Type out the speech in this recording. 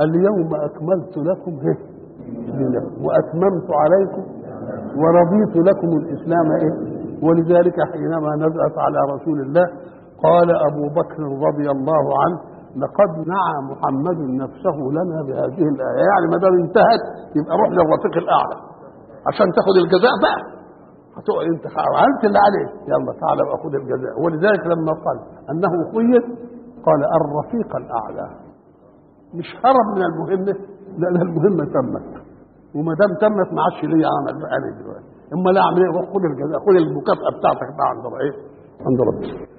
اليوم اكملت لكم إيه؟ دينكم واتممت عليكم ورضيت لكم الاسلام ايه ولذلك حينما نزلت على رسول الله قال ابو بكر رضي الله عنه لقد نعى محمد نفسه لنا بهذه الايه يعني ما دام انتهت يبقى روح للرفيق الاعلى عشان تاخد الجزاء بقى هتقعد انت عملت اللي عليك يلا تعالى بقى خد الجزاء ولذلك لما قال انه خير قال الرفيق الاعلى مش هرب من المهمه لان المهمه تمت وما دام تمت ما عادش ليا عمل بقى دلوقتي اما لا اعمل ايه روح خد الجزاء خد المكافاه بتاعتك بقى عند ايه عند ربك